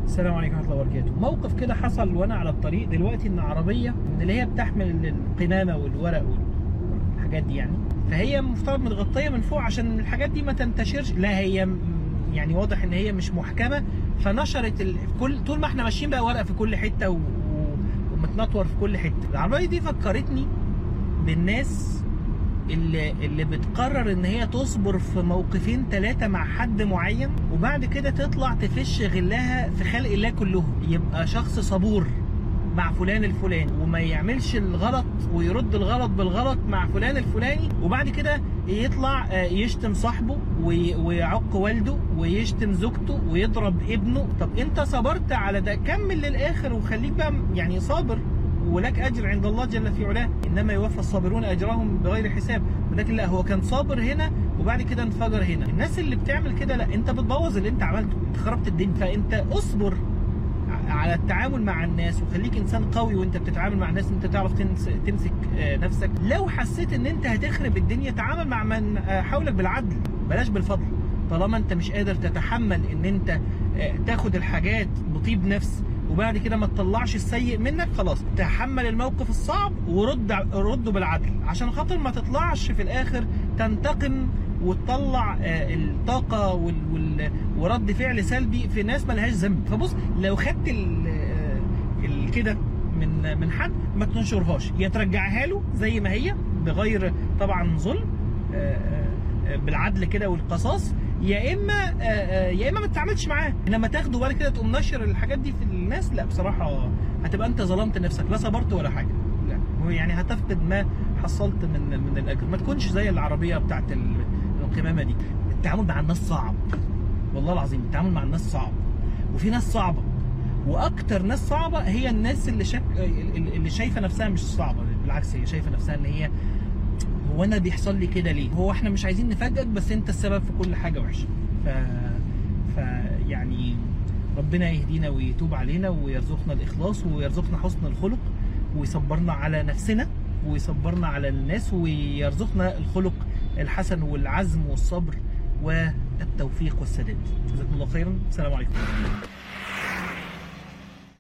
السلام عليكم ورحمه الله وبركاته موقف كده حصل وانا على الطريق دلوقتي ان عربيه من اللي هي بتحمل القمامه والورق والحاجات دي يعني فهي مفترض متغطيه من فوق عشان الحاجات دي ما تنتشرش لا هي م- يعني واضح ان هي مش محكمه فنشرت ال... كل طول ما احنا ماشيين بقى ورق في كل حته و... و... ومتنطور في كل حته العربيه دي فكرتني بالناس اللي اللي بتقرر ان هي تصبر في موقفين ثلاثه مع حد معين وبعد كده تطلع تفش غلها في خلق الله كلهم يبقى شخص صبور مع فلان الفلاني وما يعملش الغلط ويرد الغلط بالغلط مع فلان الفلاني وبعد كده يطلع آه، يشتم صاحبه وي- ويعق والده ويشتم زوجته ويضرب ابنه طب انت صبرت على ده كمل للاخر وخليك بقى يعني صابر ولك اجر عند الله جل في علاه انما يوفى الصابرون اجرهم بغير حساب ولكن لا هو كان صابر هنا وبعد كده انفجر هنا الناس اللي بتعمل كده لا انت بتبوظ اللي انت عملته انت خربت الدنيا فانت اصبر ع- على التعامل مع الناس وخليك انسان قوي وانت بتتعامل مع الناس انت تعرف تنس- تمسك آه، نفسك لو حسيت ان انت هتخرب الدنيا تعامل مع من آه، حولك بالعدل بلاش بالفضل طالما انت مش قادر تتحمل ان انت آه، تاخد الحاجات بطيب نفس وبعد كده ما تطلعش السيء منك خلاص تحمل الموقف الصعب ورد رده بالعدل عشان خاطر ما تطلعش في الاخر تنتقم وتطلع آه، الطاقه وال... وال... ورد فعل سلبي في ناس ملهاش ذنب فبص لو خدت ال... آه، ال... كده من من حد ما تنشرهاش يا ترجعها له زي ما هي بغير طبعا ظلم آه، آه، بالعدل كده والقصاص يا اما آه، آه، يا اما ما تتعاملش معاه انما تاخده وبعد كده تقوم نشر الحاجات دي في الناس لا بصراحه هتبقى انت ظلمت نفسك لا صبرت ولا حاجه لا هو يعني هتفقد ما حصلت من من الاجر ما تكونش زي العربيه بتاعت ال- القمامه دي التعامل مع الناس صعب والله العظيم التعامل مع الناس صعب وفي ناس صعبه واكتر ناس صعبه هي الناس اللي شك... اللي شايفه نفسها مش صعبه بالعكس هي شايفه نفسها ان هي هو انا بيحصل لي كده ليه؟ هو احنا مش عايزين نفاجئك بس انت السبب في كل حاجه وحشه. ف ف يعني ربنا يهدينا ويتوب علينا ويرزقنا الاخلاص ويرزقنا حسن الخلق ويصبرنا على نفسنا ويصبرنا على الناس ويرزقنا الخلق الحسن والعزم والصبر والتوفيق والسداد. جزاكم الله خيرا، السلام عليكم.